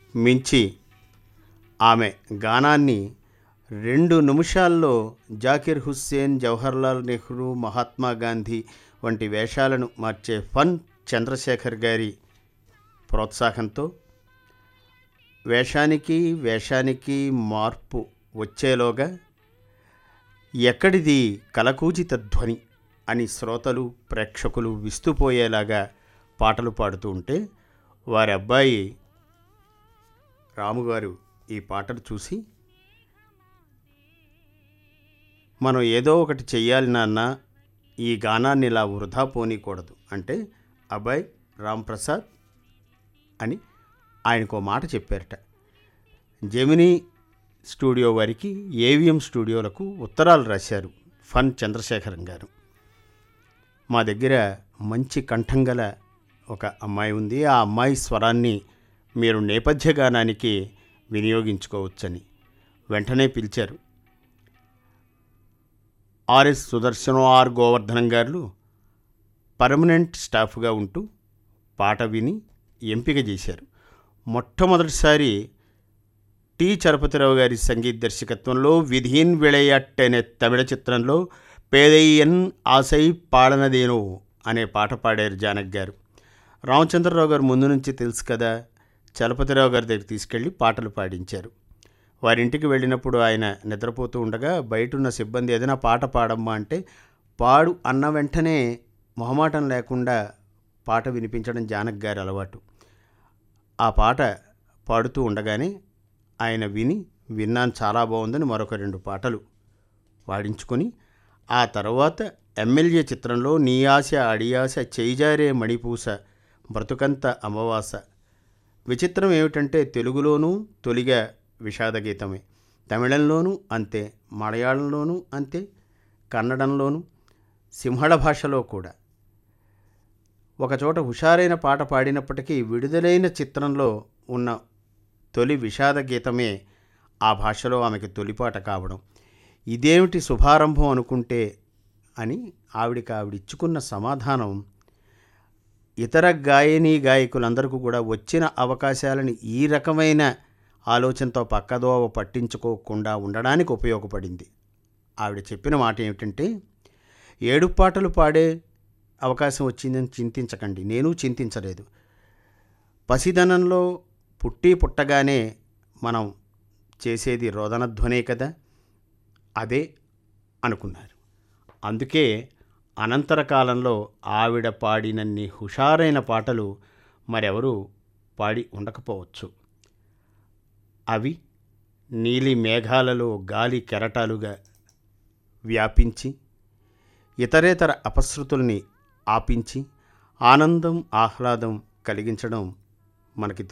మించి ఆమె గానాన్ని రెండు నిమిషాల్లో జాకిర్ హుస్సేన్ జవహర్లాల్ నెహ్రూ మహాత్మా గాంధీ వంటి వేషాలను మార్చే ఫన్ చంద్రశేఖర్ గారి ప్రోత్సాహంతో వేషానికి వేషానికి మార్పు వచ్చేలోగా ఎక్కడిది కలకూజిత ధ్వని అని శ్రోతలు ప్రేక్షకులు విస్తుపోయేలాగా పాటలు పాడుతూ ఉంటే వారి అబ్బాయి రాముగారు ఈ పాటలు చూసి మనం ఏదో ఒకటి చెయ్యాలి నాన్న ఈ గానాన్ని ఇలా వృధా పోనీకూడదు అంటే అబ్బాయి రామ్ ప్రసాద్ అని ఆయనకు ఓ మాట చెప్పారట జెమినీ స్టూడియో వారికి ఏవిఎం స్టూడియోలకు ఉత్తరాలు రాశారు ఫన్ చంద్రశేఖరం గారు మా దగ్గర మంచి కంఠం గల ఒక అమ్మాయి ఉంది ఆ అమ్మాయి స్వరాన్ని మీరు నేపథ్య గానానికి వినియోగించుకోవచ్చని వెంటనే పిలిచారు ఆర్ఎస్ సుదర్శనం ఆర్ గోవర్ధనం గారు పర్మనెంట్ స్టాఫ్గా ఉంటూ పాట విని ఎంపిక చేశారు మొట్టమొదటిసారి టి చరపతిరావు గారి సంగీత దర్శకత్వంలో విధీన్ విళయట్ అనే తమిళ చిత్రంలో పేదయ్యన్ ఆశై పాడనదేనో అనే పాట పాడారు జానక్ గారు రామచంద్రరావు గారు ముందు నుంచి తెలుసు కదా చలపతిరావు గారి దగ్గర తీసుకెళ్ళి పాటలు పాడించారు వారింటికి వెళ్ళినప్పుడు ఆయన నిద్రపోతూ ఉండగా బయటున్న సిబ్బంది ఏదైనా పాట పాడమ్మా అంటే పాడు అన్న వెంటనే మొహమాటం లేకుండా పాట వినిపించడం జానక్ గారి అలవాటు ఆ పాట పాడుతూ ఉండగానే ఆయన విని విన్నాను చాలా బాగుందని మరొక రెండు పాటలు పాడించుకొని ఆ తర్వాత ఎమ్మెల్యే చిత్రంలో నీ ఆశ అడియాశ చేయిజారే మణిపూస బ్రతుకంత అమావాస విచిత్రం ఏమిటంటే తెలుగులోనూ తొలిగా విషాద గీతమే తమిళంలోనూ అంతే మలయాళంలోనూ అంతే కన్నడంలోనూ సింహళ భాషలో కూడా ఒకచోట హుషారైన పాట పాడినప్పటికీ విడుదలైన చిత్రంలో ఉన్న తొలి విషాద గీతమే ఆ భాషలో ఆమెకి తొలిపాట కావడం ఇదేమిటి శుభారంభం అనుకుంటే అని ఆవిడికి ఆవిడిచ్చుకున్న సమాధానం ఇతర గాయనీ గాయకులందరికీ కూడా వచ్చిన అవకాశాలని ఈ రకమైన ఆలోచనతో పక్కదోవ పట్టించుకోకుండా ఉండడానికి ఉపయోగపడింది ఆవిడ చెప్పిన మాట ఏమిటంటే ఏడు పాటలు పాడే అవకాశం వచ్చిందని చింతించకండి నేను చింతించలేదు పసిదనంలో పుట్టి పుట్టగానే మనం చేసేది రోదనధ్వనే కదా అదే అనుకున్నారు అందుకే అనంతర కాలంలో ఆవిడ పాడినన్ని హుషారైన పాటలు మరెవరూ పాడి ఉండకపోవచ్చు అవి నీలి మేఘాలలో గాలి కెరటాలుగా వ్యాపించి ఇతరేతర అపశృతుల్ని ఆపించి ఆనందం ఆహ్లాదం కలిగించడం మనకి